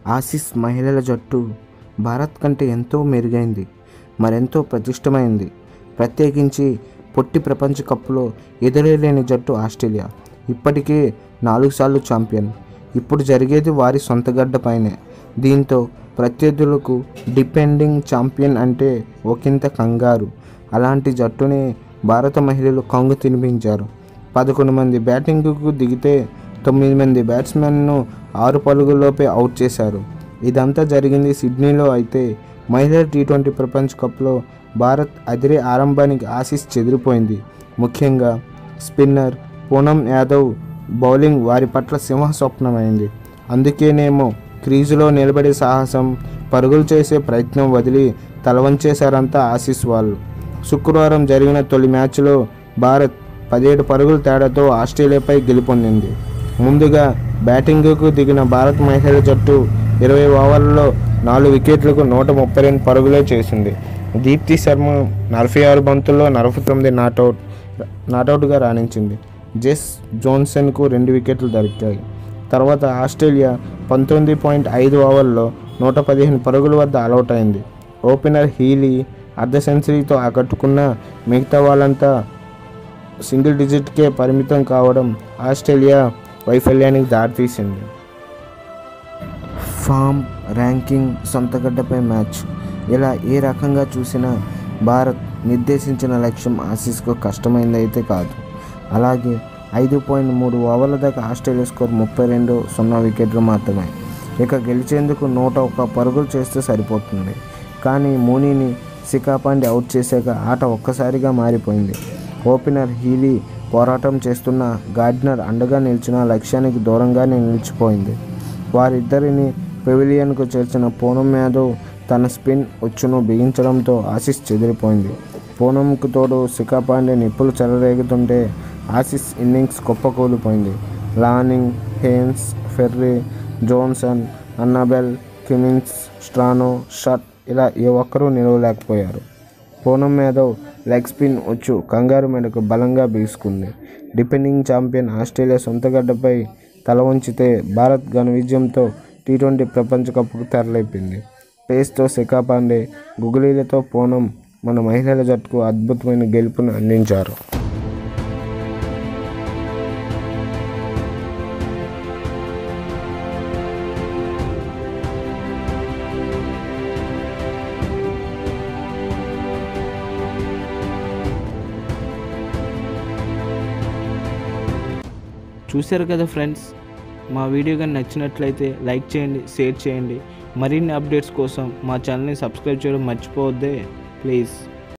Aussies మహిళల జట్టు భారత్ కంటే ఎంతో మెరుగైంది మరెంతో ప్రతిష్టమైంది ప్రత్యేకించి పొట్టి ప్రపంచ కప్లో ఎదురేలేని జట్టు ఆస్ట్రేలియా ఇప్పటికే నాలుగు సార్లు ఛాంపియన్ ఇప్పుడు జరిగేది వారి సొంత గడ్డపైనే దీంతో ప్రత్యర్థులకు డిపెండింగ్ ఛాంపియన్ అంటే ఒకంత కంగారు అలాంటి జట్టుని భారత మహిళలు కంగు తినిపించారు పదకొండు మంది బ్యాటింగ్కు దిగితే తొమ్మిది మంది బ్యాట్స్మెన్ను ఆరు పరుగుల్లోపే అవుట్ చేశారు ఇదంతా జరిగింది సిడ్నీలో అయితే మహిళల టీ ట్వంటీ ప్రపంచ కప్లో భారత్ అదిరే ఆరంభానికి ఆశీస్ చెదిరిపోయింది ముఖ్యంగా స్పిన్నర్ పూనం యాదవ్ బౌలింగ్ వారి పట్ల సింహ స్వప్నమైంది అందుకేనేమో క్రీజులో నిలబడే సాహసం పరుగులు చేసే ప్రయత్నం వదిలి తలవంచేశారంతా ఆశీస్ వాళ్ళు శుక్రవారం జరిగిన తొలి మ్యాచ్లో భారత్ పదిహేడు పరుగుల తేడాతో ఆస్ట్రేలియాపై గెలుపొందింది ముందుగా బ్యాటింగ్కు దిగిన భారత్ మహిళల జట్టు ఇరవై ఓవర్లలో నాలుగు వికెట్లకు నూట ముప్పై రెండు పరుగులే చేసింది దీప్తి శర్మ నలభై ఆరు బంతుల్లో నలభై తొమ్మిది నాటౌట్ నాటౌట్గా రాణించింది జెస్ జోన్సన్కు రెండు వికెట్లు దొరికాయి తర్వాత ఆస్ట్రేలియా పంతొమ్మిది పాయింట్ ఐదు ఓవర్లో నూట పదిహేను పరుగుల వద్ద ఆలౌట్ అయింది ఓపెనర్ హీలీ అర్ధ సెంచరీతో ఆకట్టుకున్న మిగతా వాళ్ళంతా సింగిల్ డిజిట్కే పరిమితం కావడం ఆస్ట్రేలియా వైఫల్యానికి దారితీసింది ఫామ్ ర్యాంకింగ్ సొంతగడ్డపై మ్యాచ్ ఇలా ఏ రకంగా చూసినా భారత్ నిర్దేశించిన లక్ష్యం ఆసీస్కు కష్టమైందైతే కాదు అలాగే ఐదు పాయింట్ మూడు ఓవర్ల దాకా ఆస్ట్రేలియా స్కోర్ ముప్పై రెండు సున్నా వికెట్లు మాత్రమే ఇక గెలిచేందుకు నూట ఒక్క పరుగులు చేస్తే సరిపోతుంది కానీ మూనీని సికాపాండి అవుట్ చేశాక ఆట ఒక్కసారిగా మారిపోయింది ఓపెనర్ హీలీ పోరాటం చేస్తున్న గార్డ్నర్ అండగా నిలిచిన లక్ష్యానికి దూరంగానే నిలిచిపోయింది వారిద్దరిని పెవిలియన్కు చేర్చిన పూనం యాదవ్ తన స్పిన్ ఉచ్చును బిగించడంతో ఆశీస్ చెదిరిపోయింది పూనంకు తోడు సికాపాండే నిప్పులు చెలరేగుతుంటే ఆసీస్ ఇన్నింగ్స్ కుప్పకూలిపోయింది Lanning Haynes Perry Jonassen Annabel Kimmince Strano Schutt ఇలా ఏ ఒక్కరూ నిలవలేకపోయారు పూనం యాదవ్ లెగ్ స్పిన్ వచ్చు కంగారు మెడకు బలంగా బీసుకుంది డిపెండింగ్ ఛాంపియన్ ఆస్ట్రేలియా సొంతగడ్డపై తల ఉంచితే భారత్ ఘన విజయంతో టీ ట్వంటీ ప్రపంచ కప్కు తెరలేపింది పేస్తో శిఖా పాండే గుగులీలతో పూనం మన మహిళల జట్టుకు అద్భుతమైన గెలుపును అందించారు చూశారు కదా ఫ్రెండ్స్ మా వీడియో కానీ నచ్చినట్లయితే లైక్ చేయండి షేర్ చేయండి మరిన్ని అప్డేట్స్ కోసం మా ఛానల్ని సబ్స్క్రైబ్ చేయడం మర్చిపోవద్దే ప్లీజ్